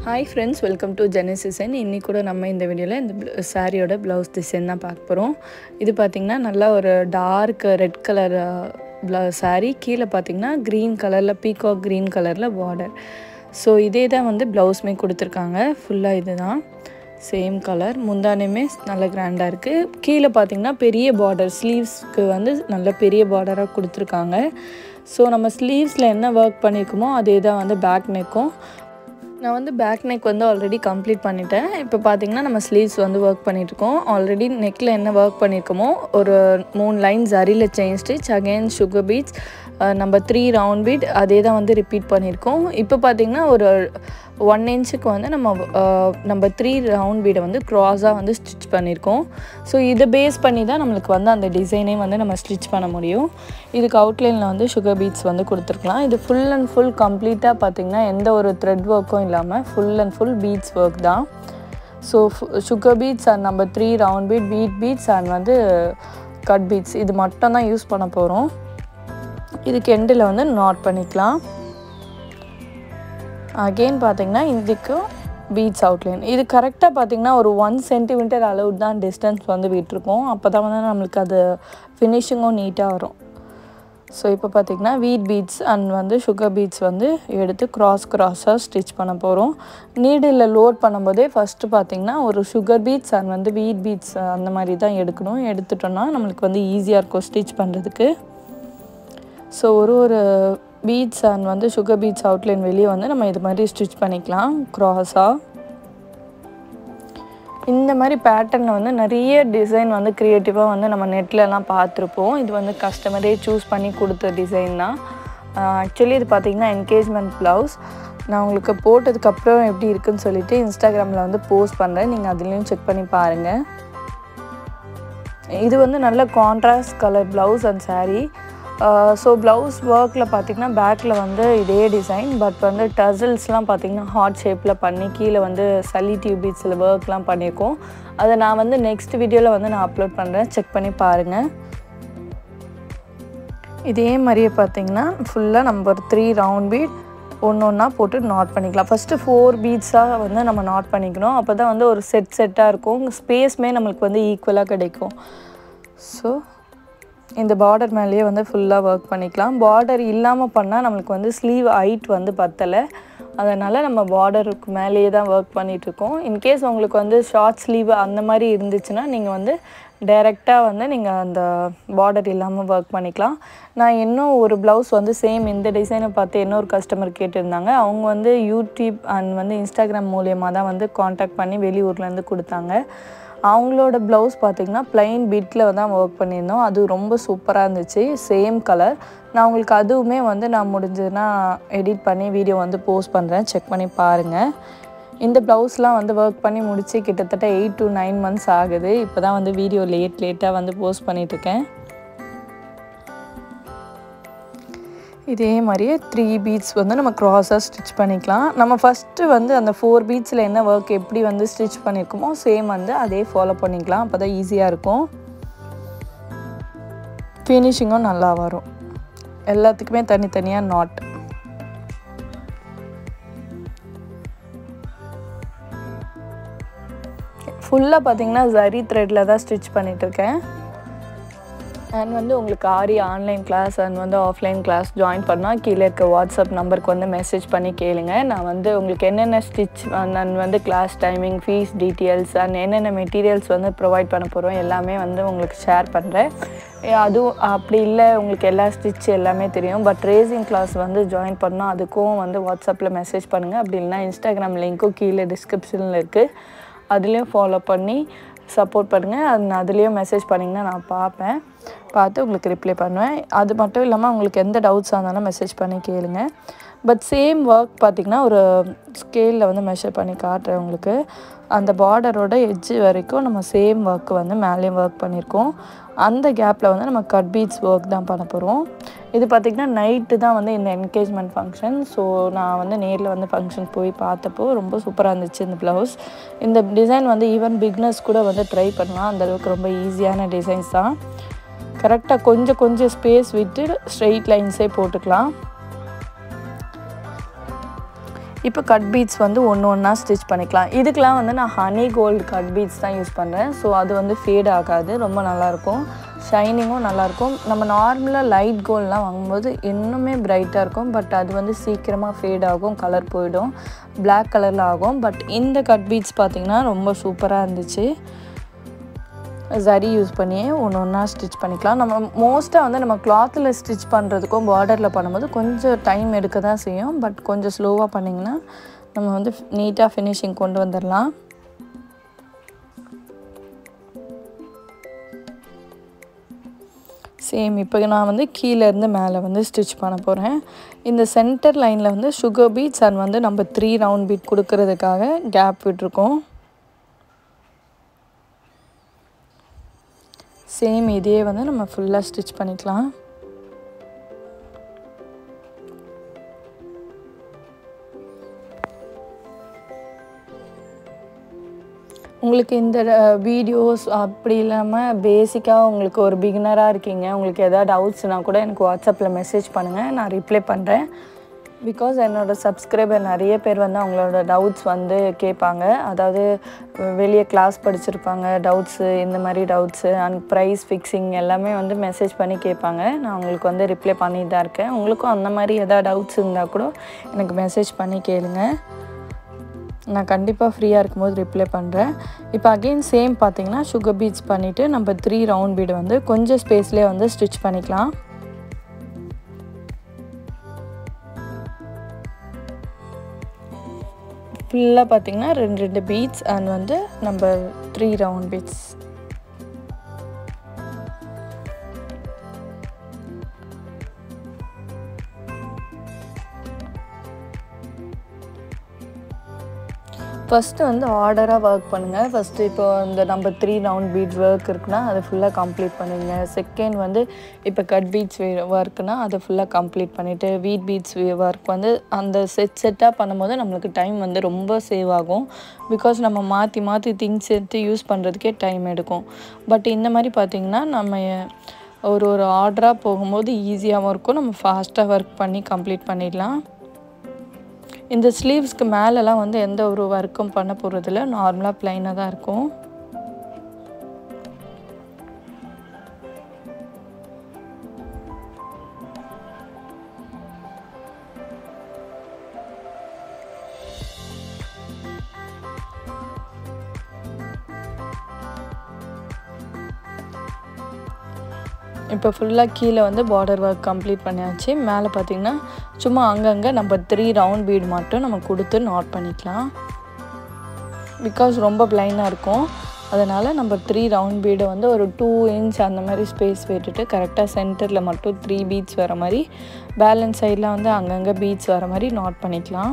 hi friends welcome to Jenis design இன்றைக்கி கூட நம்ம இந்த வீடியோவில் இந்த சாரியோட ப்ளவுஸ் டிசைன் தான் பார்க்க போகிறோம் இது பார்த்திங்கன்னா நல்லா ஒரு டார்க் ரெட் கலர் ப்ள சாரீ கீழே பார்த்திங்கன்னா க்ரீன் கலரில் பீகாக் க்ரீன் கலரில் பார்டர் ஸோ இதே தான் வந்து ப்ளவுஸுமே கொடுத்துருக்காங்க ஃபுல்லாக இது தான் சேம் கலர் முந்தானையுமே நல்ல கிராண்டாக இருக்குது கீழே பார்த்திங்கன்னா பெரிய பார்டர் ஸ்லீவ்ஸ்க்கு வந்து நல்ல பெரிய பார்டராக கொடுத்துருக்காங்க ஸோ நம்ம ஸ்லீவ்ஸில் என்ன ஒர்க் பண்ணியிருக்கோமோ அதே தான் வந்து பேக் நெக்கும் நான் வந்து பேக் நெக் வந்து ஆல்ரெடி கம்ப்ளீட் பண்ணிட்டேன் இப்போ பார்த்தீங்கன்னா நம்ம ஸ்லீவ்ஸ் வந்து ஒர்க் பண்ணிகிட்ருக்கோம் ஆல்ரெடி நெக்கில் என்ன ஒர்க் பண்ணியிருக்கோமோ ஒரு மூணு லைன் ஜரியில் chain stitch again sugar beads நம்ம த்ரீ ரவுண்ட் பீட் அதே தான் வந்து ரிப்பீட் பண்ணியிருக்கோம் இப்போ பார்த்திங்கன்னா ஒரு ஒன் இன்ச்சுக்கு வந்து நம்ம நம்ம த்ரீ ரவுண்ட் பீடை வந்து க்ராஸாக வந்து ஸ்டிச் பண்ணியிருக்கோம் ஸோ இதை பேஸ் பண்ணி தான் நம்மளுக்கு வந்து அந்த டிசைனே வந்து நம்ம ஸ்டிச் பண்ண முடியும் இதுக்கு அவுட்லைனில் வந்து சுகர் பீட்ஸ் வந்து கொடுத்துருக்கலாம் இது ஃபுல் அண்ட் ஃபுல் கம்ப்ளீட்டாக பார்த்திங்கன்னா எந்த ஒரு த்ரெட் ஒர்க்கும் இல்லாமல் full and full beads work தான் ஸோ சுகர் பீட்ஸ் அண்ட் நம்ம three round bead bead beads and வந்து கட் பீட்ஸ் இது மட்டும் தான் யூஸ் பண்ண போகிறோம் இதுக்கு எண்டில் வந்து நாட் பண்ணிக்கலாம் அகெயின் பார்த்திங்கன்னா இதுக்கும் பீட்ஸ் அவுட்லைன் இது கரெக்டாக பார்த்திங்கன்னா ஒரு ஒன் சென்டிமீட்டர் அளவு தான் டிஸ்டன்ஸ் வந்து விட்டுருக்கோம் அப்போ தான் வந்து நம்மளுக்கு அது ஃபினிஷிங்கும் நீட்டாக வரும் ஸோ இப்போ பார்த்திங்கன்னா வீட் பீட்ஸ் அண்ட் வந்து சுகர் பீட்ஸ் வந்து எடுத்து க்ராஸ் க்ராஸாக ஸ்டிச் பண்ண போகிறோம் நீடில் லோட் பண்ணும்போதே ஃபஸ்ட்டு பார்த்திங்கன்னா ஒரு சுகர் பீட்ஸ் அண்ட் வந்து வீட் பீட்ஸ் அந்த மாதிரி தான் எடுக்கணும் எடுத்துட்டோன்னா நம்மளுக்கு வந்து ஈஸியாக இருக்கும் ஸ்டிச் பண்ணுறதுக்கு ஸோ ஒரு ஒரு பீட்ஸ் அண்ட் வந்து சுகர் பீட்ஸ் அவுட்லைன் வெளியே வந்து நம்ம இது மாதிரி ஸ்டிச் பண்ணிக்கலாம் க்ராஸாக இந்த மாதிரி பேட்டர்னில் வந்து நிறைய டிசைன் வந்து க்ரியேட்டிவாக வந்து நம்ம நெட்லலாம் பார்த்துருப்போம் இது வந்து கஸ்டமரே சூஸ் பண்ணி கொடுத்த டிசைன் தான் ஆக்சுவலி இது பார்த்திங்கன்னா என்கேஜ்மெண்ட் ப்ளவுஸ் நான் உங்களுக்கு போட்டதுக்கப்புறம் எப்படி இருக்குன்னு சொல்லிவிட்டு இன்ஸ்டாகிராமில் வந்து போஸ்ட் பண்ணுறேன் நீங்கள் அதுலேயும் செக் பண்ணி பாருங்கள் இது வந்து நல்ல contrast colour blouse and saree so blouse ஒர்க்கில் பார்த்திங்கன்னா பேக்கில் வந்து இதே டிசைன் பட் வந்து டசில்ஸ்லாம் பார்த்திங்கன்னா ஹார்ட் ஷேப்பில் பண்ணி கீழே வந்து சளி டியூபிட்ஸில் ஒர்க்லாம் பண்ணியிருக்கோம் அதை நான் வந்து நெக்ஸ்ட் வீடியோவில் வந்து நான் அப்லோட் பண்ணுறேன் செக் பண்ணி பாருங்கள் இதே மாதிரியே பார்த்திங்கன்னா ஃபுல்லாக நம்ம ஒரு த்ரீ ரவுண்ட் பீட் ஒன்று ஒன்றா போட்டு நாட் பண்ணிக்கலாம் ஃபஸ்ட்டு ஃபோர் பீட்ஸாக வந்து நம்ம நாட் பண்ணிக்கணும் அப்போ தான் வந்து ஒரு செட் செட்டாக இருக்கும் ஸ்பேஸ்மே நம்மளுக்கு வந்து ஈக்குவலாக கிடைக்கும் ஸோ இந்த பார்டர் மேலேயே வந்து ஃபுல்லாக ஒர்க் பண்ணிக்கலாம் பார்டர் இல்லாமல் பண்ணால் நம்மளுக்கு வந்து ஸ்லீவ் ஹைட் வந்து பத்தலை அதனால் நம்ம பார்டருக்கு மேலேயே தான் ஒர்க் பண்ணிகிட்ருக்கோம் இன்கேஸ் உங்களுக்கு வந்து ஷார்ட் ஸ்லீவ் அந்த மாதிரி இருந்துச்சுன்னா நீங்கள் வந்து டைரெக்டாக வந்து நீங்கள் அந்த பார்டர் இல்லாமல் ஒர்க் பண்ணிக்கலாம் நான் இன்னும் ஒரு ப்ளவுஸ் வந்து சேம் இந்த டிசைனை பார்த்து இன்னொரு கஸ்டமர் கேட்டிருந்தாங்க அவங்க வந்து யூடியூப் அண்ட் வந்து இன்ஸ்டாகிராம் மூலியமாக தான் வந்து காண்டாக்ட் பண்ணி வெளியூர்லேருந்து கொடுத்தாங்க அவங்களோட ப்ளவுஸ் பார்த்திங்கன்னா ப்ளைன் பிட்டில் தான் ஒர்க் பண்ணியிருந்தோம் அது ரொம்ப சூப்பராக இருந்துச்சு சேம் கலர் நான் உங்களுக்கு அதுவுமே வந்து நான் முடிஞ்சதுன்னா எடிட் பண்ணி வீடியோ வந்து போஸ்ட் பண்ணுறேன் செக் பண்ணி பாருங்கள் இந்த ப்ளவுஸ்லாம் வந்து ஒர்க் பண்ணி முடித்து கிட்டத்தட்ட எயிட் டு நைன் மந்த்ஸ் ஆகுது இப்போ தான் வந்து வீடியோ லேட் லேட்டாக வந்து போஸ்ட் பண்ணிகிட்ருக்கேன் இதே மாதிரியே த்ரீ பீட்ஸ் வந்து நம்ம க்ராஸாக ஸ்டிச் பண்ணிக்கலாம் நம்ம ஃபஸ்ட்டு வந்து அந்த ஃபோர் பீட்ஸில் என்ன ஒர்க் எப்படி வந்து ஸ்டிச் பண்ணியிருக்கோமோ சேம் வந்து அதே ஃபாலோ பண்ணிக்கலாம் அப்போ தான் ஈஸியாக இருக்கும் ஃபினிஷிங்கும் நல்லா வரும் எல்லாத்துக்குமே தனித்தனியாக நாட் ஃபுல்லாக பார்த்தீங்கன்னா ஜரி த்ரெட்டில் தான் ஸ்டிச் பண்ணிகிட்ருக்கேன் அண்ட் வந்து உங்களுக்கு ஆரி ஆன்லைன் கிளாஸ் அண்ட் வந்து ஆஃப்லைன் கிளாஸ் ஜாயின் பண்ணால் கீழே இருக்க வாட்ஸ்அப் நம்பருக்கு வந்து மெசேஜ் பண்ணி கேளுங்க நான் வந்து உங்களுக்கு என்னென்ன ஸ்டிச் அண்ட் வந்து class timing fees details and என்னென்ன மெட்டீரியல்ஸ் வந்து ப்ரொவைட் பண்ண போகிறோம் எல்லாமே வந்து உங்களுக்கு ஷேர் பண்ணுறேன் அதுவும் அப்படி இல்லை உங்களுக்கு எல்லா ஸ்டிச் எல்லாமே தெரியும் பட் ரேசிங் கிளாஸ் வந்து ஜாயின் பண்ணால் அதுக்கும் வந்து வாட்ஸ்அப்பில் மெசேஜ் பண்ணுங்கள் அப்படி இல்லைனா இன்ஸ்டாகிராம் லிங்க்கும் கீழே டிஸ்கிரிப்ஷனில் இருக்குது அதுலேயும் ஃபாலோ பண்ணி சப்போர்ட் பண்ணுங்கள் அது அதுலேயும் மெசேஜ் பண்ணிங்கன்னா நான் பார்ப்பேன் பார்த்து உங்களுக்கு ரிப்ளை பண்ணுவேன் அது மட்டும் இல்லாமல் உங்களுக்கு எந்த டவுட்ஸாக இருந்தாலும் மெசேஜ் பண்ணி கேளுங்க பட் சேம் ஒர்க் பார்த்திங்கன்னா ஒரு ஸ்கேலில் வந்து மெஷர் பண்ணி காட்டுறேன் உங்களுக்கு அந்த பார்டரோட எட்ஜு வரைக்கும் நம்ம சேம் ஒர்க் வந்து மேலேயும் ஒர்க் பண்ணியிருக்கோம் அந்த கேப்பில் வந்து நம்ம கட் பீட்ஸ் ஒர்க் தான் பண்ண போகிறோம் இது பார்த்திங்கன்னா நைட்டு தான் வந்து இந்த என்கேஜ்மெண்ட் ஃபங்க்ஷன் ஸோ நான் வந்து நேரில் வந்து ஃபங்க்ஷன் போய் பார்த்தப்போ ரொம்ப சூப்பராக இருந்துச்சு இந்த ப்ளவுஸ் இந்த டிசைன் வந்து ஈவன் பிக்னஸ் கூட வந்து ட்ரை பண்ணலாம் அந்தளவுக்கு ரொம்ப ஈஸியான டிசைன்ஸ் தான் கரெக்டாக கொஞ்சம் கொஞ்சம் ஸ்பேஸ் விட்டு ஸ்ட்ரெயிட் லைன்ஸே போட்டுக்கலாம் இப்போ கட் பீட்ஸ் வந்து ஒன்று ஒன்றா ஸ்டிச் பண்ணிக்கலாம் இதுக்கெலாம் வந்து நான் ஹனி கோல்டு கட் பீட்ஸ் தான் யூஸ் பண்ணுறேன் ஸோ அது வந்து ஃபேட் ஆகாது ரொம்ப நல்லாயிருக்கும் ஷைனிங்கும் நல்லாயிருக்கும் நம்ம நார்மலாக லைட் கோல்ட்லாம் வாங்கும்போது இன்னுமே பிரைட்டாக இருக்கும் பட் அது வந்து சீக்கிரமாக ஃபேட் ஆகும் கலர் போயிடும் பிளாக் கலரில் ஆகும் பட் இந்த கட் பீட்ஸ் பார்த்திங்கன்னா ரொம்ப சூப்பராக இருந்துச்சு சரி யூஸ் பண்ணியே ஒன்று ஒன்றா ஸ்டிச் பண்ணிக்கலாம் நம்ம மோஸ்ட்டாக வந்து நம்ம கிளாத்தில் ஸ்டிச் பண்ணுறதுக்கும் பார்டரில் பண்ணும்போது கொஞ்சம் டைம் எடுக்க தான் செய்யும் பட் கொஞ்சம் ஸ்லோவாக பண்ணிங்கன்னா நம்ம வந்து நீட்டாக ஃபினிஷிங் கொண்டு வந்துடலாம் சேம் இப்போ நான் வந்து கீழேருந்து மேலே வந்து ஸ்டிச் பண்ண போகிறேன் இந்த சென்டர் லைனில் வந்து சுகர் பீட்ஸ் அண்ட் வந்து நம்ம த்ரீ ரவுண்ட் பீட் கொடுக்கறதுக்காக கேப் விட்டுருக்கோம் சேம் இதே வந்து நம்ம ஃபுல்லாக ஸ்டிச் பண்ணிக்கலாம் உங்களுக்கு இந்த வீடியோஸ் அப்படி இல்லாமல் பேசிக்காக உங்களுக்கு ஒரு பிகினராக இருக்கீங்க உங்களுக்கு எதாவது டவுட்ஸ்னால் கூட எனக்கு வாட்ஸ்அப்பில் மெசேஜ் பண்ணுங்கள் நான் ரிப்ளை பண்ணுறேன் பிகாஸ் என்னோடய சப்ஸ்கிரைபர் நிறைய பேர் வந்து அவங்களோட டவுட்ஸ் வந்து கேட்பாங்க அதாவது வெளியே கிளாஸ் படிச்சிருப்பாங்க டவுட்ஸு இந்த மாதிரி டவுட்ஸு அண்ட் ப்ரைஸ் ஃபிக்ஸிங் எல்லாமே வந்து மெசேஜ் பண்ணி கேட்பாங்க நான் உங்களுக்கு வந்து ரிப்ளை பண்ணிட்டு தான் இருக்கேன் உங்களுக்கும் அந்த மாதிரி எதாவது டவுட்ஸ் இருந்தால் கூட எனக்கு மெசேஜ் பண்ணி கேளுங்க நான் கண்டிப்பாக ஃப்ரீயாக இருக்கும்போது ரிப்ளை பண்ணுறேன் இப்போ அகெயின் சேம் பார்த்தீங்கன்னா சுகர் பீட்ஸ் பண்ணிவிட்டு நம்ம த்ரீ ரவுண்ட் பீடு வந்து கொஞ்சம் ஸ்பேஸ்லேயே வந்து ஸ்டிச் பண்ணிக்கலாம் ஃபுல்லாக பார்த்தீங்கன்னா ரெண்டு ரெண்டு பீட்ஸ் அண்ட் வந்து நம்ம த்ரீ ரவுண்ட் பீட்ஸ் ஃபஸ்ட்டு வந்து ஆர்டராக ஒர்க் பண்ணுங்கள் ஃபஸ்ட்டு இப்போ இந்த நம்ம த்ரீ ரவுண்ட் பீட்ஸ் ஒர்க் இருக்குன்னா அதை ஃபுல்லாக கம்ப்ளீட் பண்ணுங்க செகண்ட் வந்து இப்போ கட் பீட்ஸ் ஒர்க்குனா அதை ஃபுல்லாக கம்ப்ளீட் பண்ணிவிட்டு வீட் பீட்ஸ் ஒர்க் வந்து அந்த செட் செட்டாக பண்ணும்போது நம்மளுக்கு டைம் வந்து ரொம்ப சேவ் ஆகும் பிகாஸ் நம்ம மாற்றி மாற்றி திங்ஸ் எடுத்து யூஸ் பண்ணுறதுக்கே டைம் எடுக்கும் பட் இந்த மாதிரி பார்த்திங்கன்னா நம்ம ஒரு ஒரு ஆர்டராக போகும்போது ஈஸியாகவும் இருக்கும் நம்ம ஃபாஸ்ட்டாக ஒர்க் பண்ணி கம்ப்ளீட் பண்ணிடலாம் இந்த ஸ்லீவ்ஸ்க்கு மேலெலாம் வந்து எந்த ஒரு ஒர்க்கும் பண்ண போகிறதில்ல நார்மலாக ப்ளைனாக தான் இருக்கும் இப்போ ஃபுல்லாக கீழே வந்து பார்டர் ஒர்க் கம்ப்ளீட் பண்ணியாச்சு மேலே பார்த்திங்கன்னா சும்மா அங்கங்கே நம்ம த்ரீ ரவுண்ட் பீடு மட்டும் நம்ம கொடுத்து நாட் பண்ணிக்கலாம் பிகாஸ் ரொம்ப ப்ளைனாக இருக்கும் அதனால் நம்ம த்ரீ ரவுண்ட் பீடை வந்து ஒரு டூ இன்ச் அந்த மாதிரி ஸ்பேஸ் விட்டுட்டு கரெக்டாக சென்டரில் மட்டும் த்ரீ பீட்ஸ் வர மாதிரி பேலன்ஸ் சைடில் வந்து அங்கங்கே பீட்ஸ் வர மாதிரி நாட் பண்ணிக்கலாம்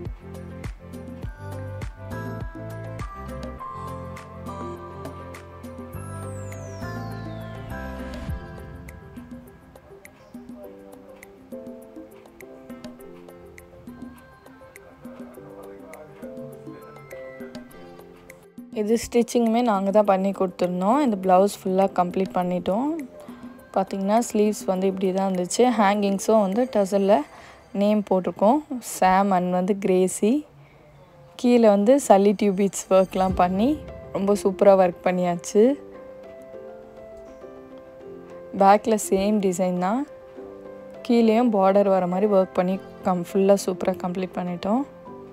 இது ஸ்டிச்சிங்குமே நாங்கள் தான் பண்ணி கொடுத்துருந்தோம் இந்த ப்ளவுஸ் ஃபுல்லாக கம்ப்ளீட் பண்ணிட்டோம் பார்த்திங்கன்னா ஸ்லீவ்ஸ் வந்து இப்படி தான் இருந்துச்சு ஹேங்கிங்ஸும் வந்து டசலில் நேம் போட்டிருக்கோம் சாம் அண்ட் வந்து கிரேசி கீழே வந்து சல்லி டியூபீட்ஸ் ஒர்க்லாம் பண்ணி ரொம்ப சூப்பராக ஒர்க் பண்ணியாச்சு பேக்கில் சேம் டிசைன் தான் கீழேயும் பார்டர் வர மாதிரி ஒர்க் பண்ணி கம் ஃபுல்லாக சூப்பராக கம்ப்ளீட் பண்ணிட்டோம்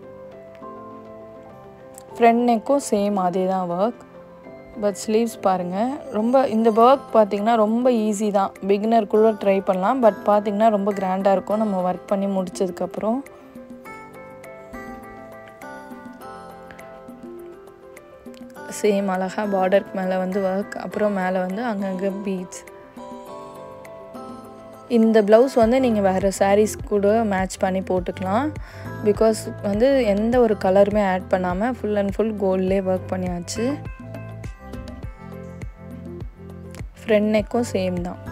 ஃப்ரண்ட் நெக்கும் சேம் அதே தான் ஒர்க் பட் ஸ்லீவ்ஸ் பாருங்கள் ரொம்ப இந்த ஒர்க் பார்த்திங்கன்னா ரொம்ப ஈஸி தான் பிகினர் கூட ட்ரை பண்ணலாம் பட் பார்த்திங்கன்னா ரொம்ப கிராண்டாக இருக்கும் நம்ம ஒர்க் பண்ணி முடிச்சதுக்கப்புறம் சேம் அழகாக பார்டருக்கு மேலே வந்து ஒர்க் அப்புறம் மேலே வந்து அங்கங்கே பீட்ஸ் இந்த ப்ளவுஸ் வந்து நீங்கள் வேறு சாரீஸ் கூட மேட்ச் பண்ணி போட்டுக்கலாம் பிகாஸ் வந்து எந்த ஒரு கலருமே ஆட் பண்ணாமல் ஃபுல் அண்ட் ஃபுல் கோல்ட்லேயே ஒர்க் பண்ணியாச்சு ஃப்ரண்ட் நெக்கும் சேம் தான்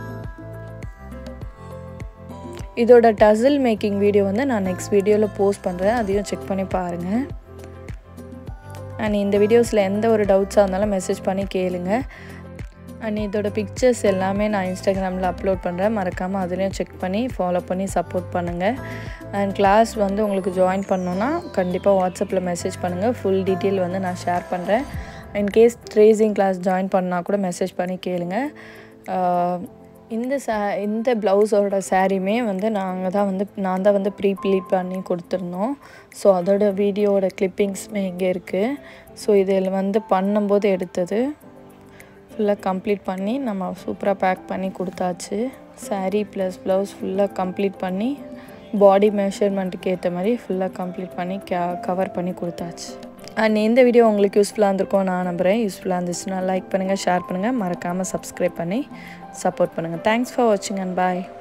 இதோட டசில் மேக்கிங் வீடியோ வந்து நான் நெக்ஸ்ட் வீடியோவில் போஸ்ட் பண்ணுறேன் அதையும் செக் பண்ணி பாருங்கள் அண்ட் இந்த வீடியோஸில் எந்த ஒரு டவுட்ஸாக இருந்தாலும் மெசேஜ் பண்ணி கேளுங்க அண்ட் இதோட பிக்சர்ஸ் எல்லாமே நான் இன்ஸ்டாகிராமில் அப்லோட் பண்ணுறேன் மறக்காமல் அதுலேயும் செக் பண்ணி ஃபாலோ பண்ணி சப்போர்ட் பண்ணுங்கள் அண்ட் கிளாஸ் வந்து உங்களுக்கு ஜாயின் பண்ணணுன்னா கண்டிப்பாக வாட்ஸ்அப்பில் மெசேஜ் பண்ணுங்கள் ஃபுல் டீட்டெயில் வந்து நான் ஷேர் பண்ணுறேன் இன்கேஸ் ட்ரேசிங் கிளாஸ் ஜாயின் பண்ணால் கூட மெசேஜ் பண்ணி கேளுங்க இந்த சா இந்த ப்ளவுஸோட சாரியுமே வந்து நாங்கள் தான் வந்து நான் தான் வந்து ப்ரீ ப்ளீட் பண்ணி கொடுத்துருந்தோம் ஸோ அதோட வீடியோவோட கிளிப்பிங்ஸுமே இங்கே இருக்குது ஸோ இதில் வந்து பண்ணும்போது எடுத்தது ஃபுல்லாக கம்ப்ளீட் பண்ணி நம்ம சூப்பராக பேக் பண்ணி கொடுத்தாச்சு சாரீ ப்ளஸ் ப்ளவுஸ் ஃபுல்லாக கம்ப்ளீட் பண்ணி பாடி மெஷர்மெண்ட்டுக்கு ஏற்ற மாதிரி ஃபுல்லாக கம்ப்ளீட் பண்ணி க கவர் பண்ணி கொடுத்தாச்சு அண்ட் இந்த வீடியோ உங்களுக்கு யூஸ்ஃபுல்லாக இருந்திருக்கும் நான் நம்புகிறேன் யூஸ்ஃபுல்லாக இருந்துச்சுன்னா லைக் பண்ணுங்கள் ஷேர் பண்ணுங்கள் மறக்காமல் சப்ஸ்கிரைப் பண்ணி சப்போர்ட் பண்ணுங்கள் தேங்க்ஸ் ஃபார் வாட்சிங் அண்ட் பாய்